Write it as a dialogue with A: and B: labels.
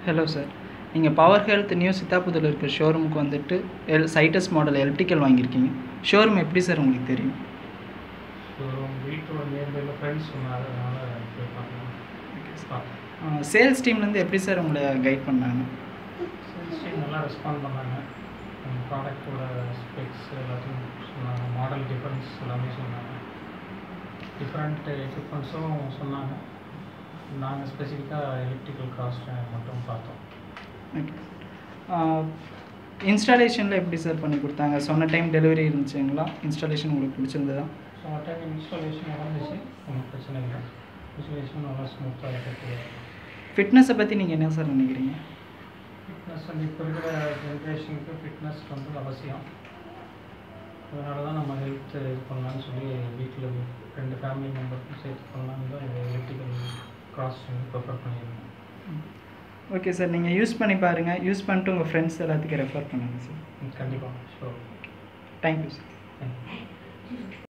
A: hello sir நீங்கள் power health new சித்தாபுத்தில் இருக்கிற ஷோரூமுக்கு வந்துட்டு எல் சைட்டஸ் மாடல் எலக்ட்ரிக்கல் வாங்கியிருக்கீங்க ஷோரூம் எப்படி சார் உங்களுக்கு தெரியும்
B: ஸோ வீட்டோட நியர்பையில் ஃப்ரெண்ட்ஸ் சொன்னாங்க அதனால் போய் பார்க்கலாம் பார்த்தேன்
A: சேல்ஸ் டீம்லேருந்து எப்படி சார் உங்களை கைட் பண்ணாங்க
B: சேல்ஸ் டீம் நல்லா ரெஸ்பாண்ட் பண்ணாங்க ப்ராடக்ட்டோட ஸ்பெக்ஸ் எல்லாத்தையும் சொன்னாங்க மாடல் டிஃப்ரென்ஸ் எல்லாமே சொன்னாங்க டிஃப்ரெண்ட் எக்யூப்மெண்ட்ஸும் சொன்னாங்க நாங்கள் ஸ்பெசிஃபிக்காக எலக்ட்ரிக்கல் காஸ்ட் மட்டும் பார்த்தோம்
A: ஓகே இன்ஸ்டாலேஷனில் எப்படி சார் பண்ணி கொடுத்தாங்க சொன்ன டைம் டெலிவரி இருந்துச்சுங்களா இன்ஸ்டாலேஷன் உங்களுக்கு பிடிச்சிருந்ததா
B: ஸோ டைம் இன்ஸ்டாலேஷன் நடந்துச்சு ஒன்றும் பிரச்சனை இல்லை இன்ஸ்டாலேஷன் நல்லா ஸ்மூத்தாக இருக்கக்கூடிய
A: ஃபிட்னஸை பற்றி நீங்கள் என்ன சார் நினைக்கிறீங்க
B: ஃபிட்னஸ் வந்து இப்போ இருக்கிற ஜென்ரேஷனுக்கு ஃபிட்னஸ் வந்து அவசியம் அதனால தான் நம்ம ஹெல்த் இது பண்ணலான்னு சொல்லி வீட்டில் ரெண்டு ஃபேமிலி மெம்பருக்கும் சேர்த்து பண்ணலான்னு தான் இந்த எலக்ட்ரிக்கல் கிராஸ் வந்து ப்ரிஃபர் பண்ணியிருந்தோம்
A: ஓகே சார் நீங்கள் யூஸ் பண்ணி பாருங்கள் யூஸ் பண்ணிட்டு உங்கள் ஃப்ரெண்ட்ஸ் எல்லாத்துக்கும் ரெஃபர் பண்ணுங்கள் சார்
B: கண்டிப்பாக ஷோர்
A: தேங்க்யூ சார்
B: தேங்க்யூ